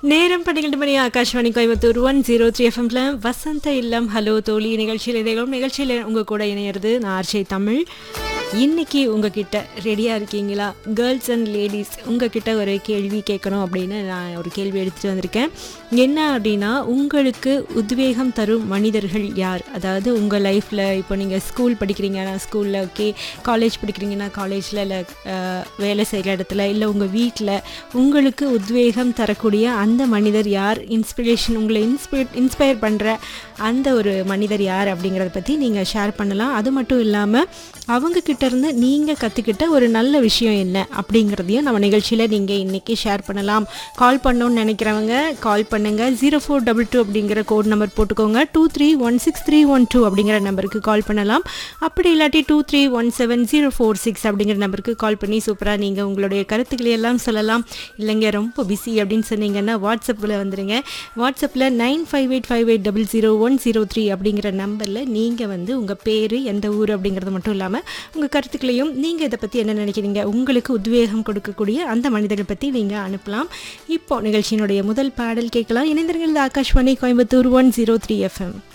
நேரம் பன்னிரெண்டு மணி Akashvani Coimbatore one zero three எஃப்எம்ல வசந்த இல்லம் ஹலோ தோழி நிகழ்ச்சியில் இதயம் நிகழ்ச்சியில் உங்கள் கூட இணையிறது நான் ஆர்ஜே தமிழ் இன்னைக்கு உங்ககிட்ட ரெடியாக இருக்கீங்களா கேர்ள்ஸ் அண்ட் லேடிஸ் உங்ககிட்ட ஒரு கேள்வி கேட்கணும் அப்படின்னு நான் ஒரு கேள்வி எடுத்துகிட்டு வந்திருக்கேன் என்ன அப்படின்னா உங்களுக்கு உத்வேகம் தரும் மனிதர்கள் யார் அதாவது உங்கள் லைஃப்பில் இப்போ நீங்கள் ஸ்கூல் படிக்கிறீங்கன்னா ஸ்கூலில் ஓகே காலேஜ் படிக்கிறீங்கன்னா காலேஜில் இல்லை வேலை செய்கிற இடத்துல இல்லை உங்கள் வீட்டில் உங்களுக்கு உத்வேகம் தரக்கூடிய அந்த மனிதர் யார் இன்ஸ்பிரேஷன் உங்களை இன்ஸ்பை இன்ஸ்பயர் பண்ணுற அந்த ஒரு மனிதர் யார் அப்படிங்கிறத பற்றி நீங்கள் ஷேர் பண்ணலாம் அது மட்டும் இல்லாமல் அவங்க கிட்ட இருந்து நீங்கள் கற்றுக்கிட்ட ஒரு நல்ல விஷயம் என்ன அப்படிங்கிறதையும் நம்ம நிகழ்ச்சியில் நீங்கள் இன்றைக்கி ஷேர் பண்ணலாம் கால் பண்ணணும்னு நினைக்கிறவங்க கால் பண்ணுங்கள் ஜீரோ ஃபோர் டபுள் டூ அப்படிங்கிற கோட் நம்பர் போட்டுக்கோங்க two three one six three one two அப்படிங்கிற நம்பருக்கு கால் பண்ணலாம் அப்படி இல்லாட்டி two three one seven zero four six அப்படிங்கிற நம்பருக்கு கால் பண்ணி சூப்பராக நீங்கள் உங்களுடைய கருத்துக்களை எல்லாம் சொல்லலாம் இல்லைங்க ரொம்ப பிஸி அப்படின்னு சொன்னீங்கன்னா வாட்ஸ்அப்பில் வந்துடுங்க வாட்ஸ்அப்பில் nine five eight five eight double zero one zero three அப்படிங்கிற நம்பரில் நீங்கள் வந்து உங்கள் பேர் எந்த ஊர் அப்படிங்கிறது மட்டும் இல்லாமல் உங்கள் கருத்துக்களையும் நீங்கள் இதை பற்றி என்ன நினைக்கிறீங்க உங்களுக்கு உத்வேகம் கொடுக்கக்கூடிய அந்த மனிதர்கள் பற்றி நீங்கள் அனுப்பலாம் இப்போ நிகழ்ச்சியினுடைய முதல் பாடல் கேட்கலாம் இணைந்திருங்கள் Akashvani Coimbatore one zero three FM